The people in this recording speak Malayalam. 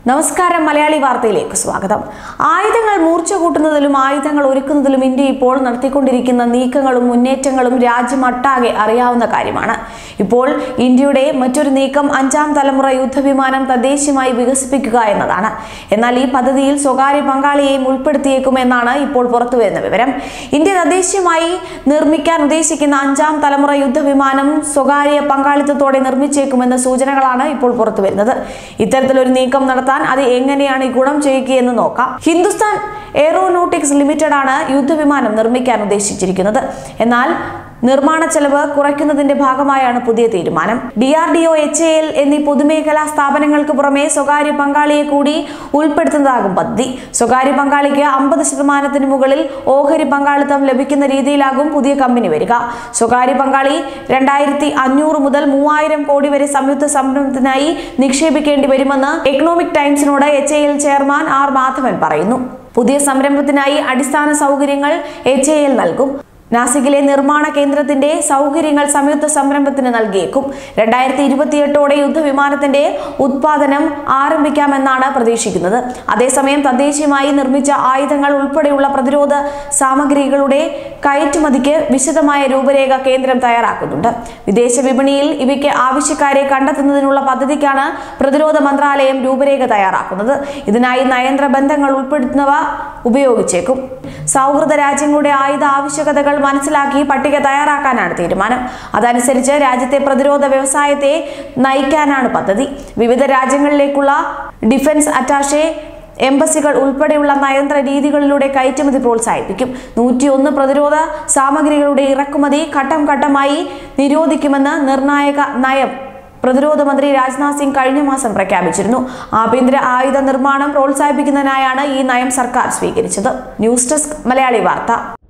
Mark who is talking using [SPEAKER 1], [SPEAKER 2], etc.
[SPEAKER 1] നമസ്കാരം മലയാളി വാർത്തയിലേക്ക് സ്വാഗതം ആയുധങ്ങൾ മൂർച്ച കൂട്ടുന്നതിലും ആയുധങ്ങൾ ഒരുക്കുന്നതിലും ഇന്ത്യ ഇപ്പോൾ നടത്തിക്കൊണ്ടിരിക്കുന്ന നീക്കങ്ങളും മുന്നേറ്റങ്ങളും രാജ്യമൊട്ടാകെ അറിയാവുന്ന കാര്യമാണ് ഇപ്പോൾ ഇന്ത്യയുടെ മറ്റൊരു നീക്കം അഞ്ചാം തലമുറ യുദ്ധവിമാനം തദ്ദേശീയമായി വികസിപ്പിക്കുക എന്നതാണ് എന്നാൽ ഈ പദ്ധതിയിൽ സ്വകാര്യ പങ്കാളിയെയും ഉൾപ്പെടുത്തിയേക്കുമെന്നാണ് ഇപ്പോൾ പുറത്തുവരുന്ന വിവരം ഇന്ത്യ തദ്ദേശീയമായി നിർമ്മിക്കാൻ ഉദ്ദേശിക്കുന്ന അഞ്ചാം തലമുറ യുദ്ധവിമാനം സ്വകാര്യ പങ്കാളിത്തത്തോടെ നിർമ്മിച്ചേക്കുമെന്ന സൂചനകളാണ് ഇപ്പോൾ പുറത്തുവരുന്നത് ഇത്തരത്തിലൊരു നീക്കം നടത്താൻ അത് എങ്ങനെയാണ് ഈ ഗുണം ചെയ്യുകയെന്ന് നോക്കാം ഹിന്ദുസ്ഥാൻ എയറോനോട്ടിക്സ് ലിമിറ്റഡ് ആണ് യുദ്ധവിമാനം നിർമ്മിക്കാൻ ഉദ്ദേശിച്ചിരിക്കുന്നത് എന്നാൽ നിർമ്മാണ ചെലവ് കുറയ്ക്കുന്നതിന്റെ ഭാഗമായാണ് പുതിയ തീരുമാനം D R D O H A L പൊതുമേഖലാ സ്ഥാപനങ്ങൾക്ക് പുറമെ സ്വകാര്യ പങ്കാളിയെ കൂടി ഉൾപ്പെടുത്തുന്നതാകും പദ്ധതി സ്വകാര്യ പങ്കാളിക്ക് അമ്പത് ശതമാനത്തിന് മുകളിൽ ഓഹരി പങ്കാളിത്തം ലഭിക്കുന്ന രീതിയിലാകും പുതിയ കമ്പനി വരിക സ്വകാര്യ പങ്കാളി രണ്ടായിരത്തി അഞ്ഞൂറ് മുതൽ മൂവായിരം കോടി വരെ സംയുക്ത സംരംഭത്തിനായി നിക്ഷേപിക്കേണ്ടി വരുമെന്ന് എക്കണോമിക് ടൈംസിനോട് H A L chairman R Madhavan പറയുന്നു പുതിയ സംരംഭത്തിനായി അടിസ്ഥാന സൗകര്യങ്ങൾ എച്ച് എ എൽ നൽകും നാസിക്കിലെ നിർമ്മാണ കേന്ദ്രത്തിന്റെ സൗകര്യങ്ങൾ സംയുക്ത സംരംഭത്തിന് നൽകിയേക്കും രണ്ടായിരത്തി ഇരുപത്തിയെട്ടോടെ യുദ്ധവിമാനത്തിന്റെ ഉത്പാദനം ആരംഭിക്കാമെന്നാണ് പ്രതീക്ഷിക്കുന്നത് അതേസമയം തദ്ദേശീയമായി നിർമ്മിച്ച ആയുധങ്ങൾ ഉൾപ്പെടെയുള്ള പ്രതിരോധ സാമഗ്രികളുടെ കയറ്റുമതിക്ക് വിശദമായ രൂപരേഖ കേന്ദ്രം തയ്യാറാക്കുന്നുണ്ട് വിദേശ വിപണിയിൽ ഇവയ്ക്ക് ആവശ്യക്കാരെ കണ്ടെത്തുന്നതിനുള്ള പദ്ധതിക്കാണ് പ്രതിരോധ മന്ത്രാലയം രൂപരേഖ തയ്യാറാക്കുന്നത് ഇതിനായി നയന്ത്ര ബന്ധങ്ങൾ ഉൾപ്പെടുത്തുന്നവ ഉപയോഗിച്ചേക്കും സൗഹൃദ രാജ്യങ്ങളുടെ ആയുധ ആവശ്യകതകൾ മനസ്സിലാക്കി പട്ടിക തയ്യാറാക്കാനാണ് തീരുമാനം അതനുസരിച്ച് രാജ്യത്തെ പ്രതിരോധ വ്യവസായത്തെ നയിക്കാനാണ് പദ്ധതി വിവിധ രാജ്യങ്ങളിലേക്കുള്ള ഡിഫൻസ് അറ്റാഷെ എംബസികൾ ഉൾപ്പെടെയുള്ള നയന്ത്ര രീതികളിലൂടെ കയറ്റുമതി പ്രോത്സാഹിപ്പിക്കും നൂറ്റിയൊന്ന് പ്രതിരോധ സാമഗ്രികളുടെ ഇറക്കുമതി ഘട്ടം ഘട്ടമായി നിരോധിക്കുമെന്ന് നിർണായക നയം പ്രതിരോധ മന്ത്രി രാജ്നാഥ് സിംഗ് കഴിഞ്ഞ മാസം പ്രഖ്യാപിച്ചിരുന്നു ആഭ്യന്തര ആയുധ നിർമ്മാണം പ്രോത്സാഹിപ്പിക്കുന്നതിനായാണ് ഈ നയം സർക്കാർ സ്വീകരിച്ചത് ന്യൂസ് ഡെസ്ക് മലയാളി വാർത്ത